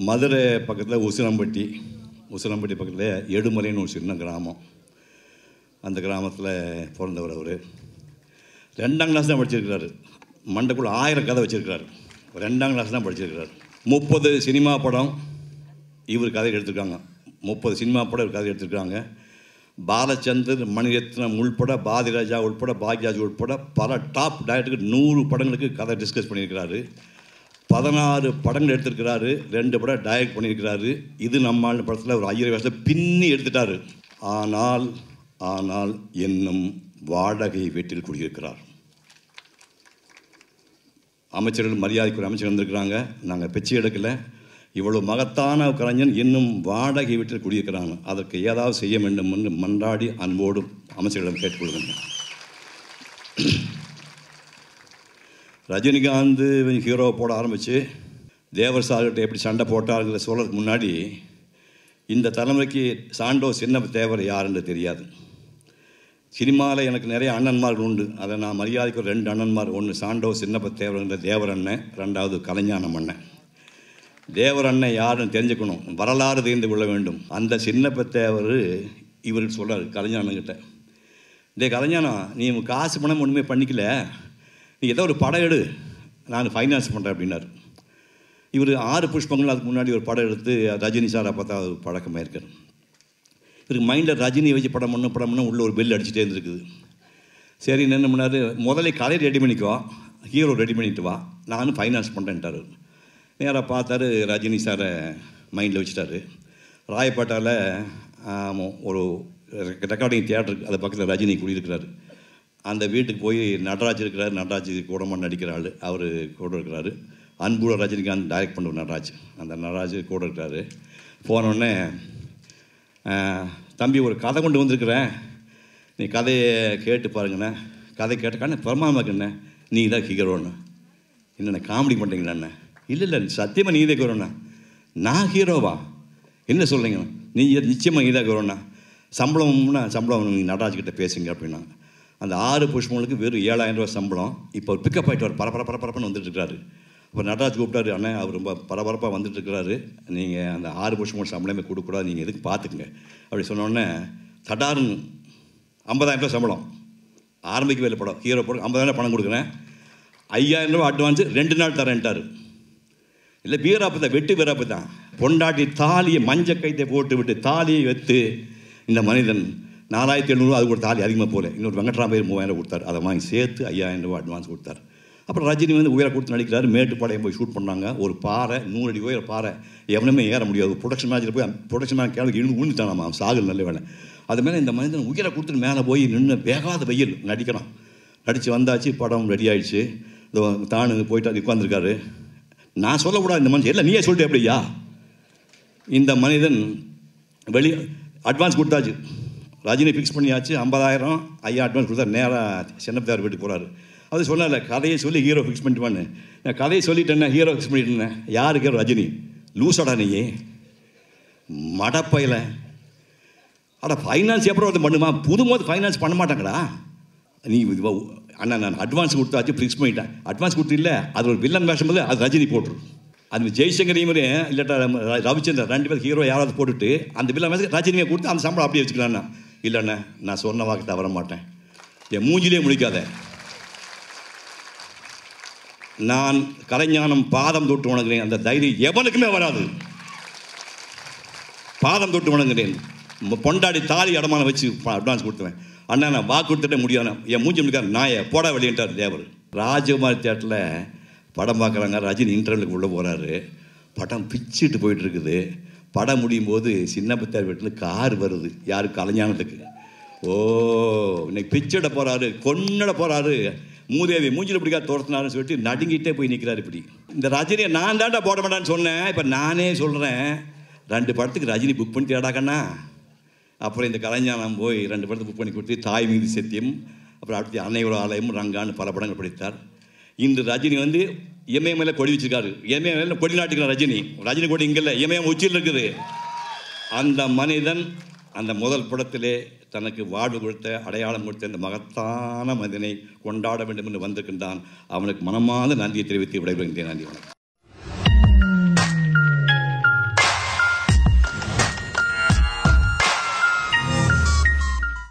மதுரை பக்கத்தில் உசிலம்பட்டி உசிலம்பட்டி பக்கத்தில் எடுமலைன்னு ஒரு சின்ன கிராமம் அந்த கிராமத்தில் பிறந்தவர் அவர் ரெண்டாம் கிளாஸ் தான் படிச்சிருக்கிறாரு மண்டைக்குள்ள ஆயிரம் கதை வச்சிருக்கிறாரு ரெண்டாம் கிளாஸ் தான் படிச்சிருக்கிறாரு முப்பது சினிமா படம் இவர் கதை எடுத்திருக்காங்க முப்பது சினிமா படம் இவர் கதை எடுத்திருக்காங்க பாலச்சந்தர் மணிரத்னம் உள்பட பாதிராஜா உள்பட பாக்யராஜ் உள்பட பல டாப் டைரக்டருக்கு நூறு படங்களுக்கு கதை டிஸ்கஸ் பண்ணியிருக்கிறாரு பதினாறு படங்கள் எடுத்திருக்கிறாரு ரெண்டு படம் டைரக்ட் பண்ணியிருக்கிறாரு இது நம்ம ஆளு படத்தில் ஒரு ஐயரை வருஷம் பின்னி எடுத்துட்டாரு ஆனால் ஆனால் என்னும் வாடகை வீட்டில் குடியிருக்கிறார் அமைச்சர்கள் மரியாதைக்குரிய அமைச்சர் வந்திருக்கிறாங்க நாங்கள் பிச்சை எடுக்கல இவ்வளவு மகத்தான கலைஞன் இன்னும் வாடகை வீட்டில் குடியிருக்கிறாங்க அதற்கு ஏதாவது செய்ய வேண்டும் என்று மன்றாடி அன்போடு அமைச்சர்களிடம் கேட்டுக்கொள்கின்றேன் ரஜினிகாந்த் ஹீரோ போட ஆரம்பித்து தேவர் சார்கிட்ட எப்படி சண்டை போட்டாருங்கிற சொல்கிறதுக்கு முன்னாடி இந்த தலைமுறைக்கு சாண்டோ சின்ன தேவர் யாருன்னு தெரியாது சினிமாவில் எனக்கு நிறைய அண்ணன்மார்கள் உண்டு அதை நான் மரியாதைக்கு ஒரு ரெண்டு அண்ணன்மார் ஒன்று சாண்டோ சின்னப்ப தேவர்ன்ற தேவர் அண்ணன் ரெண்டாவது கலைஞானம் அண்ணன் தேவர் அண்ணன் யாருன்னு தெரிஞ்சுக்கணும் வரலாறு தெரிந்து கொள்ள வேண்டும் அந்த சின்னப்ப தேவர் இவருக்கு சொல்கிறார் கலைஞானங்கிட்ட டே கலைஞானம் நீ உன் காசு பணம் ஒன்றுமே பண்ணிக்கல நீ ஏதோ ஒரு படம் எடு நான் ஃபைனான்ஸ் பண்ணுறேன் அப்படின்னாரு இவர் ஆறு புஷ்பங்கள் அதுக்கு முன்னாடி ஒரு படம் எடுத்து ரஜினி சாரை பார்த்தா அது பழக்கமாக இருக்கார் இவருக்கு மைண்டில் ரஜினி வச்சு படம் பண்ண படம் பண்ண உள்ள ஒரு பெல் அடிச்சுட்டே இருந்திருக்குது சரி என்ன பண்ணார் முதல்ல கதை ரெடி பண்ணிக்கோ ஹீரோ ரெடி பண்ணிட்டு வா நானும் ஃபைனான்ஸ் பண்ணுறேன்ட்டார் நேராக பார்த்தாரு ரஜினி சாரை மைண்டில் வச்சுட்டாரு ராயப்பேட்டாவில் ஆமாம் ஒரு ரெக்கார்டிங் தியேட்டர் அது பக்கத்தில் ரஜினி குடியிருக்கிறாரு அந்த வீட்டுக்கு போய் நடராஜ் இருக்கிறார் நடராஜ் கூடமாக நடிக்கிற ஆள் அவர் கூட இருக்கிறாரு அன்புட ரஜினிகாந்த் டைரக்ட் பண்ணுற நடராஜ் அந்த நடராஜ் கூட இருக்கிறாரு போனோடனே தம்பி ஒரு கதை கொண்டு வந்திருக்கிறேன் நீ கதையை கேட்டு பாருங்கண்ணே கதை கேட்டக்கான பரமாமாக்குண்ணே நீ தான் ஹீரோன்னு என்னண்ணே காமெடி பண்ணுறீங்களாண்ணே இல்லை இல்லை சத்தியமாக நீ தான் ஹீரோண்ணா நான் ஹீரோவா என்ன சொல்கிறீங்க நீ நிச்சயமாக நீ தான் ஹீரோண்ணா சம்பளம்னா சம்பளம் நீங்கள் நடராஜ்கிட்ட பேசுங்க அப்படின்னா அந்த ஆறு புஷ்பங்களுக்கு வெறும் ஏழாயிரம் ரூபாய் சம்பளம் இப்போ பிக்கப் ஆகிட்டு வர பரபர பரபரப்புன்னு வந்துட்டு இருக்காரு இப்போ நடராஜ் கூப்பிட்டாரு அண்ணன் அவர் ரொம்ப பரபரப்பாக வந்துட்டு இருக்கிறாரு நீங்கள் அந்த ஆறு புஷ்பங்கள் சம்பளமே கொடுக்கக்கூடாது நீங்கள் எதுக்கு பார்த்துக்குங்க அப்படி சொன்னோடனே தடாருன்னு ஐம்பதாயிரம் ரூபாய் சம்பளம் ஆரம்பிக்கவே இல்லை படம் ஹீரோ படம் ஐம்பதாயிரம் பணம் கொடுக்குறேன் ஐயாயிரம் ரூபாய் அட்வான்ஸு ரெண்டு நாள் தரேன்ட்டாரு இல்லை வீராப்பு தான் வெட்டு வீராப்பு தான் பொண்டாட்டி தாலியை மஞ்ச கைத்தை போட்டு விட்டு தாலியை வைத்து இந்த மனிதன் நாலாயிரத்தி எழுநூறு அது கூட தாலி அதிகமாக போகல இன்னொரு வெங்கட்ராமயர் மூவாயிரம் கொடுத்தாரு அதை வாங்கி சேர்த்து ஐயாயிரம் ரூபாய் அட்வான்ஸ் கொடுத்தாரு அப்புறம் ரஜினி வந்து உயர கொடுத்து நடிக்கிறாரு மேட்டுப்பாளையம் போய் ஷூட் பண்ணாங்க ஒரு பாறை நூறு அடி உயர பாறை எவனுமே ஏற முடியாது ப்ரொடக்ஷன் மேனேஜர் போய் ப்ரொடக்ஷன் மேனேஜர் கேள்வி இழுந்து விழுந்துட்டானாமா அவன் சாகல் நல்ல வேலை அது மேலே இந்த மனிதன் உயர கொடுத்துட்டு மேலே போய் நின்று வேகாத வெயில் நடிக்கிறான் நடித்து வந்தாச்சு படம் ரெடி ஆயிடுச்சு இதோ தானு போயிட்டு உட்காந்துருக்காரு நான் சொல்லக்கூடாது இந்த மனுஷன் இல்லை நீயே சொல்லிட்டு எப்படியா இந்த மனிதன் வெளி அட்வான்ஸ் கொடுத்தாச்சு ரஜினி ஃபிக்ஸ் பண்ணியாச்சு ஐம்பதாயிரம் ஐயா அட்வான்ஸ் கொடுத்தா நேராக சின்னப்பதார் வீட்டுக்கு போகிறாரு அது சொன்னால கதையை சொல்லி ஹீரோ ஃபிக்ஸ் பண்ணிட்டுவான்னு நான் கதையை சொல்லிட்டேன் ஹீரோ ஃபிக்ஸ் பண்ணிட்டேன் யாருக்கு ரஜினி லூசடா நீ மடப்பையில் அட ஃபைனான்ஸ் எப்போ வந்து பண்ணுமா புதுமோது ஃபைனான்ஸ் பண்ண மாட்டாங்கடா நீ இது வ- அண்ணா நான் அட்வான்ஸ் கொடுத்தாச்சு ஃபிக்ஸ் பண்ணிட்டேன் அட்வான்ஸ் கொடுத்து இல்லை அது ஒரு வில்லன் வேஷம் போது அது ரஜினி போட்டுரு அது ஜெய்சங்கர் இவரு இல்லாட்டா நம்ம ர- ரவிச்சந்திரன் ரெண்டு பேர் ஹீரோ யாராவது போட்டுட்டு அந்த வில்லன் வேஷம் ரஜினியை கொடுத்து அந்த சம்பளம் அப்படியே வச்சுக்கலாம்ண்ணா இல்லைண்ணே நான் சொன்ன வாக்கு தவற மாட்டேன் என் மூஞ்சிலே முடிக்காத நான் கலைஞானம் பாதம் தொட்டு வணங்குறேன் அந்த தைரியம் எவனுக்குமே வராது பாதம் தொட்டு வணங்குறேன் ம- பொண்டாடி தாலி அடமான வச்சு அட்வான்ஸ் கொடுத்துவேன் அண்ணா நான் வாக்கு கொடுத்துட்டே முடியாது என் மூஞ்சி முடிக்காது நாயை போட வெளியிட்டார் தேவர் ராஜகுமார் தேட்டரில் படம் பார்க்குறாங்க ரஜினி இன்டர்வியூக்கு உள்ளே போகிறாரு படம் பிச்சுட்டு போயிட்டு இருக்குது படம் முடியும் போது சின்னப்பத்தார் வீட்டில் கார் வருது யாரு கலைஞானத்துக்கு ஓ இன்னைக்கு பிச்சிட போகிறாரு கொன்னட போகிறாரு மூதேவி மூஞ்சில் பிடிக்காத துரத்தினாருன்னு சொல்லிட்டு நடுங்கிட்டே போய் நிற்கிறாரு இப்படி இந்த ரஜினியை நான் தாண்டா போட மாட்டேன்னு சொன்னேன் இப்போ நானே சொல்கிறேன் ரெண்டு படத்துக்கு ரஜினி புக் பண்ணி தேடாக்கண்ணா அப்புறம் இந்த கலைஞானம் போய் ரெண்டு படத்தை புக் பண்ணி கொடுத்து தாய் மீது சத்தியம் அப்புறம் அடுத்து அன்னையோட ஆலயம் ரங்கான்னு பல படங்கள் படித்தார் இன்று ரஜினி வந்து இமயமேல கொடி வச்சிருக்காரு இமயமேல கொடி நாட்டுக்கிறார் ரஜினி ரஜினி கொடி இங்கே இல்லை இமயம் உச்சியில் இருக்குது அந்த மனிதன் அந்த முதல் படத்திலே தனக்கு வாழ்வு கொடுத்த அடையாளம் கொடுத்த இந்த மகத்தான மனிதனை கொண்டாட வேண்டும் என்று வந்திருக்கின்றான் அவனுக்கு மனமாத நன்றியை தெரிவித்து விடைபெறுகின்றேன் நன்றி வணக்கம்